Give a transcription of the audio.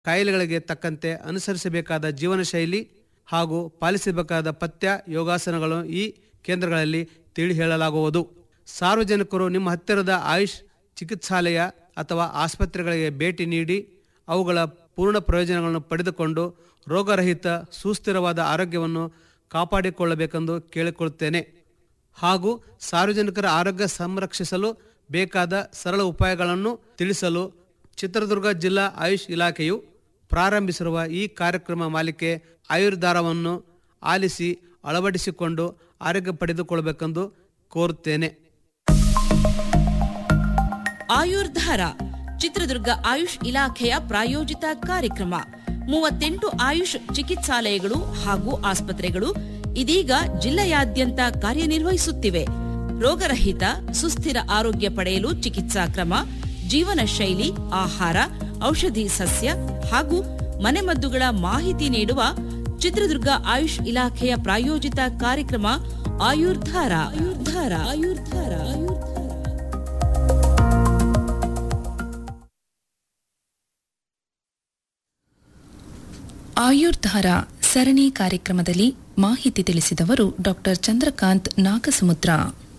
ಕಾಯಿಲೆಗಳಿಗೆ ತಕ್ಕಂತೆ ಅನುಸರಿಸಬೇಕಾದ ಜೀವನ ಶೈಲಿ ಹಾಗೂ ಪಾಲಿಸಬೇಕಾದ ಪಥ್ಯ ಯೋಗಾಸನಗಳು ಈ ಕೇಂದ್ರಗಳಲ್ಲಿ ತಿಳಿ ಹೇಳಲಾಗುವುದು ಸಾರ್ವಜನಿಕರು ನಿಮ್ಮ ಹತ್ತಿರದ ಆಯುಷ್ ಚಿಕಿತ್ಸಾಲಯ ಅಥವಾ ಆಸ್ಪತ್ರೆಗಳಿಗೆ ಭೇಟಿ ನೀಡಿ ಅವುಗಳ ಪೂರ್ಣ ಪ್ರಯೋಜನಗಳನ್ನು ಪಡೆದುಕೊಂಡು ರೋಗರಹಿತ ಸುಸ್ಥಿರವಾದ ಆರೋಗ್ಯವನ್ನು ಕಾಪಾಡಿಕೊಳ್ಳಬೇಕೆಂದು ಕೇಳಿಕೊಳ್ಳುತ್ತೇನೆ ಹಾಗೂ ಸಾರ್ವಜನಿಕರ ಆರೋಗ್ಯ ಸಂರಕ್ಷಿಸಲು ಬೇಕಾದ ಸರಳ ಉಪಾಯಗಳನ್ನು ತಿಳಿಸಲು ಚಿತ್ರದುರ್ಗ ಜಿಲ್ಲಾ ಆಯುಷ್ ಇಲಾಖೆಯು ಪ್ರಾರಂಭಿಸಿರುವ ಈ ಕಾರ್ಯಕ್ರಮ ಮಾಲಿಕೆ ಆಯುರ್ಧಾರವನ್ನು ಆಲಿಸಿ ಅಳವಡಿಸಿಕೊಂಡು ಆರೋಗ್ಯ ಪಡೆದುಕೊಳ್ಳಬೇಕೆಂದು ಕೋರುತ್ತೇನೆ ಆಯುರ್ಧಾರ ಚಿತ್ರದುರ್ಗ ಆಯುಷ್ ಇಲಾಖೆಯ ಪ್ರಾಯೋಜಿತ ಕಾರ್ಯಕ್ರಮ ಮೂವತ್ತೆಂಟು ಆಯುಷ್ ಚಿಕಿತ್ಸಾಲಯಗಳು ಹಾಗೂ ಆಸ್ಪತ್ರೆಗಳು ಇದೀಗ ಜಿಲ್ಲೆಯಾದ್ಯಂತ ಕಾರ್ಯನಿರ್ವಹಿಸುತ್ತಿವೆ ರೋಗರಹಿತ ಸುಸ್ಥಿರ ಆರೋಗ್ಯ ಪಡೆಯಲು ಚಿಕಿತ್ಸಾ ಕ್ರಮ ಜೀವನ ಶೈಲಿ ಆಹಾರ ಔಷಧಿ ಸಸ್ಯ ಹಾಗೂ ಮನೆಮದ್ದುಗಳ ಮಾಹಿತಿ ನೀಡುವ ಚಿತ್ರದುರ್ಗ ಆಯುಷ್ ಇಲಾಖೆಯ ಪ್ರಾಯೋಜಿತ ಕಾರ್ಯಕ್ರಮ ಆಯುರ್ಧಾರ ಆಯುರ್ಧಾರ ಆಯುರ್ಧಾರ ಆಯುರ್ಧಾರ ಆಯುರ್ಧಾರ ಸರಣಿ ಕಾರ್ಯಕ್ರಮದಲ್ಲಿ ಮಾಹಿತಿ ತಿಳಿಸಿದವರು ಡಾಕ್ಟರ್ ಚಂದ್ರಕಾಂತ್ ನಾಗಸಮುದ್ರ